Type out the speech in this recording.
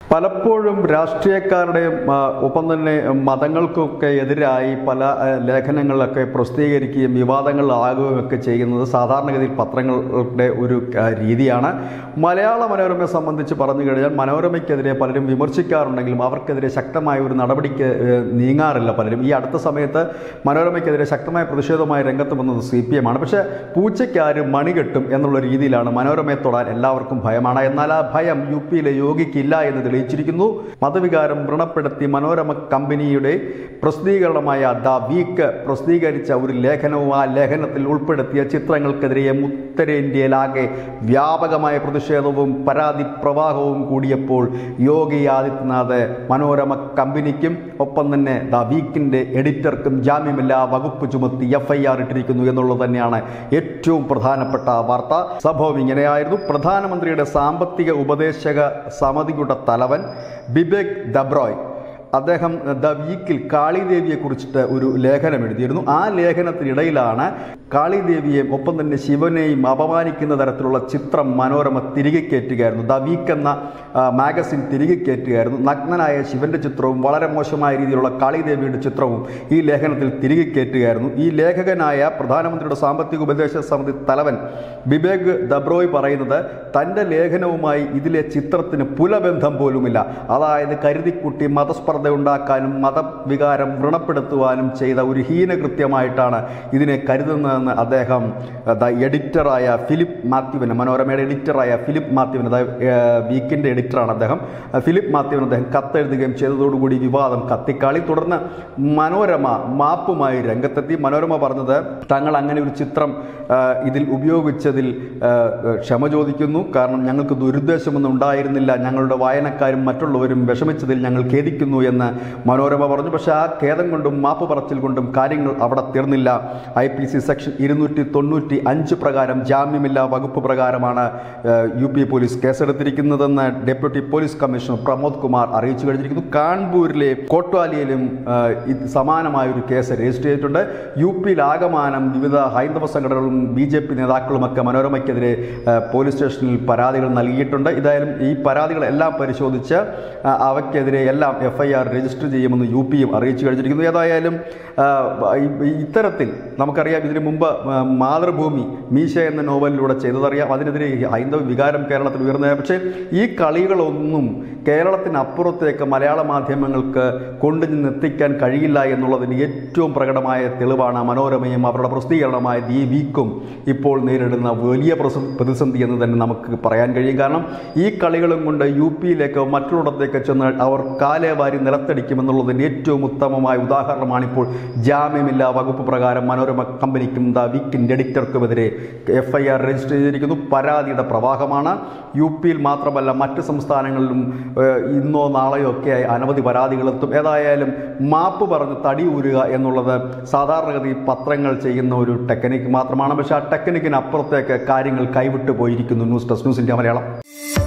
പലപ്പോഴും രാഷ്ട്രീയക്കാരുടെയും ആ, ഒപ്പം തന്നെ മതങ്ങൾക്കൊക്കെ എതിരായി പല ആ, ലേഖനങ്ങളൊക്കെ പ്രസിദ്ധീകരിക്കുകയും വിവാദങ്ങളിലാകുകയും ഒക്കെ ചെയ്യുന്നത് സാധാരണഗതിയിൽ പത്രങ്ങളുടെ ഒരു ആ, രീതിയാണ് മലയാള മനോരമയെ സംബന്ധിച്ച് പറഞ്ഞു കഴിഞ്ഞാൽ മനോരമയ്ക്കെതിരെ പലരും വിമർശിക്കാറുണ്ടെങ്കിലും അവർക്കെതിരെ ശക്തമായ ഒരു നടപടിക്ക് ഏ, നീങ്ങാറില്ല പലരും ഈ അടുത്ത സമയത്ത് മനോരമയ്ക്കെതിരെ ശക്തമായ പ്രതിഷേധവുമായി രംഗത്ത് വന്നത് സി പി എം ആണ് പക്ഷേ പൂച്ചയ്ക്ക് ആര് മണി കെട്ടും എന്നുള്ള രീതിയിലാണ് മനോരമയെ തൊടാൻ എല്ലാവർക്കും ഭയമാണ് എന്നാൽ ആ ഭയം യു പിയിലെ യോഗിക്കില്ല എന്ന് തെളിയിച്ചിരിക്കുന്നു മതവികാരം വ്രണപ്പെടുത്തി മനോരമ കമ്പനിയുടെ പ്രസിദ്ധീകരണമായ ദ വീക്ക് പ്രസിദ്ധീകരിച്ച ഒരു ലേഖനവും ആ ലേഖനത്തിൽ ഉൾപ്പെടുത്തിയ ചിത്രങ്ങൾക്കെതിരെ ഉത്തരേന്ത്യയിലാകെ വ്യാപകമായ പ്രതിഷേധവും പരാതി പ്രവാഹവും കൂടിയപ്പോൾ യോഗി ആദിത്യനാഥ് മനോരമ കമ്പനിക്കും ഒപ്പം തന്നെ ദ വീക്കിൻ്റെ എഡിറ്റർക്കും ജാമ്യമില്ലാ വകുപ്പ് ചുമത്തി എഫ് ഐ ആർ ഇട്ടിരിക്കുന്നു എന്നുള്ളത് തന്നെയാണ് ഏറ്റവും പ്രധാനപ്പെട്ട വാർത്ത സംഭവം ഇങ്ങനെയായിരുന്നു പ്രധാനമന്ത്രിയുടെ സാമ്പത്തിക ഉപദേശക സമിതിയുടെ തലവൻ ബിബേക് ദബ്രോയ് അദ്ദേഹം ദ വീക്കിൽ കാളിദേവിയെ കുറിച്ചിട്ട് ഒരു ലേഖനം എഴുതിയിരുന്നു ആ ലേഖനത്തിനിടയിലാണ് കാളിദേവിയെയും ഒപ്പം തന്നെ ശിവനെയും അപമാനിക്കുന്ന തരത്തിലുള്ള ചിത്രം മനോരമ തിരികെ കയറ്റുകയായിരുന്നു ദ വീക്ക് എന്ന ആ, മാഗസിൻ തിരികെ കയറ്റുകയായിരുന്നു നഗ്നനായ ശിവന്റെ ചിത്രവും വളരെ മോശമായ രീതിയിലുള്ള കാളിദേവിയുടെ ചിത്രവും ഈ ലേഖനത്തിൽ തിരികെ കയറ്റുകയായിരുന്നു ഈ ലേഖകനായ പ്രധാനമന്ത്രിയുടെ സാമ്പത്തിക ഉപദേശ സമിതി തലവൻ ബിബേക് ദബ്രോയ് പറയുന്നത് തൻ്റെ ലേഖനവുമായി ഇതിലെ ചിത്രത്തിന് പുലബന്ധം പോലുമില്ല അതായത് കരുതിക്കുട്ടി മതസ്പർദ്ധ ഉണ്ടാക്കാനും മതവികാരം വ്രണപ്പെടുത്തുവാനും ചെയ്ത ഒരു ഹീനകൃത്യമായിട്ടാണ് ഇതിനെ കരുതുന്നതെന്ന് അദ്ദേഹം ദ എഡിറ്ററായ ഫിലിപ്പ് മാത്യുവിന് മനോരമയുടെ എഡിറ്ററായ ഫിലിപ്പ് മാത്യുവിന് അതായത് വീക്കിൻ്റെ എഡിറ്ററാണ് അദ്ദേഹം ഫിലിപ്പ് മാത്യുവിന് അദ്ദേഹം കത്തെഴുതുകയും ചെയ്തതോടുകൂടി വിവാദം കത്തിക്കാളി തുടർന്ന് മനോരമ മാപ്പുമായി രംഗത്തെത്തി മനോരമ പറഞ്ഞത് തങ്ങൾ അങ്ങനെ ഒരു ചിത്രം ആ, ഇതിൽ ഉപയോഗിച്ചതിൽ ആ, ക്ഷമ ചോദിക്കുന്നു കാരണം ഞങ്ങൾക്ക് ദുരുദ്ദേശമൊന്നും ഉണ്ടായിരുന്നില്ല ഞങ്ങളുടെ വായനക്കാരും മറ്റുള്ളവരും വിഷമിച്ചതിൽ ഞങ്ങൾ ഖേദിക്കുന്നു എന്ന് മനോരമ പറഞ്ഞു പക്ഷേ ആ ഖേദം കൊണ്ടും മാപ്പ് പറച്ചിൽ കൊണ്ടും കാര്യങ്ങൾ അവിടെ തീർന്നില്ല ഐ പി സി സെക്ഷൻ ഇരുന്നൂറ്റി തൊണ്ണൂറ്റി അഞ്ച് പ്രകാരം ജാമ്യമില്ലാ വകുപ്പ് പ്രകാരമാണ് ഏഹ്, യു പി പോലീസ് കേസെടുത്തിരിക്കുന്നതെന്ന് deputy police commissioner Pramod Kumar അറിയിച്ചു കഴിഞ്ഞിരിക്കുന്നു കാൺപൂരിലെ കോട്ട്വാലിയിലും ഏഹ്, ഇത് സമാനമായ ഒരു കേസ് രജിസ്റ്റർ ചെയ്തിട്ടുണ്ട് യു പിയിലാകമാനം വിവിധ ഹൈന്ദവ സംഘടനകളും ബി ജെ പി നേതാക്കളുമൊക്കെ മനോരമയ്ക്കെതിരെ ഏഹ്, പോലീസ് സ്റ്റേഷനിൽ പരാതികൾ നൽകിയിട്ടുണ്ട് ഇതായാലും ഈ പരാതികളെല്ലാം പരിശോധിച്ച് ആ, അവയ്ക്കെതിരെ എല്ലാം എഫ് ഐ ആർ രജിസ്റ്റർ ചെയ്യുമെന്ന് യു പിയും അറിയിച്ചു കഴിഞ്ഞിരിക്കുന്നു ഏതായാലും ആ, ഈ- ഇത്തരത്തിൽ നമുക്കറിയാം ഇതിനു മുമ്പ് ആ, മാതൃഭൂമി മീശ എന്ന നോവലിലൂടെ ചെയ്തതറിയാം അതിനെതിരെ ഈ ഹൈന്ദവ വികാരം കേരളത്തിൽ ഉയർന്ന പക്ഷേ ഈ കളികളൊന്നും കേരളത്തിനപ്പുറത്തേക്ക് മലയാള മാധ്യമങ്ങൾക്ക് കൊണ്ടു എത്തിക്കാൻ കഴിയില്ല എന്നുള്ളതിന് ഏറ്റവും പ്രകടമായ തെളിവാണ് മനോരമയും അവരുടെ പ്രസിദ്ധീകരണമായ ദി വീക്കും ഇപ്പോൾ നേരിടുന്ന വലിയ പ്രസ- പ്രതിസന്ധി എന്ന് തന്നെ നമുക്ക് പറയാൻ കഴിയും കാരണം ഈ കളികളും കൊണ്ട് യു പിയിലേക്ക് മറ്റുള്ളിടത്തേക്ക് ചെന്ന് അവർ കാലേ വാരി നിലത്തടിക്കുമെന്നുള്ളതിന് ഏറ്റവും ഉത്തമമായ ഉദാഹരണമാണ് ഇപ്പോൾ ജാമ്യമില്ലാ വകുപ്പ് പ്രകാരം മനോരമ കമ്പനിക്കും ദ വീക്കിൻ്റെ എഡിറ്റർക്കുമെതിരെ എഫ് ഐ ആർ രജിസ്റ്റർ ചെയ്തിരിക്കുന്നു പരാതിയുടെ പ്രവാഹമാണ് യു പിയിൽ മാത്രമല്ല മറ്റ് സംസ്ഥാനങ്ങളിലും ഏഹ്, ഇന്നോ നാളെയോ ഒക്കെ ആയി അനവധി പരാതികളെത്തും ഏതായാലും മാപ്പ് പറഞ്ഞ് തടി ഊരുക എന്നുള്ളത് സാധാരണഗതി പത്രങ്ങൾ ചെയ്യുന്ന ഒരു ടെക്നിക്ക് മാത്രമാണ് പക്ഷേ ആ ടെക്നിക്കിന് അപ്പുറത്തേക്ക് കാര്യങ്ങൾ കൈവിട്ടു പോയിരിക്കുന്നു news desk news India Malayalam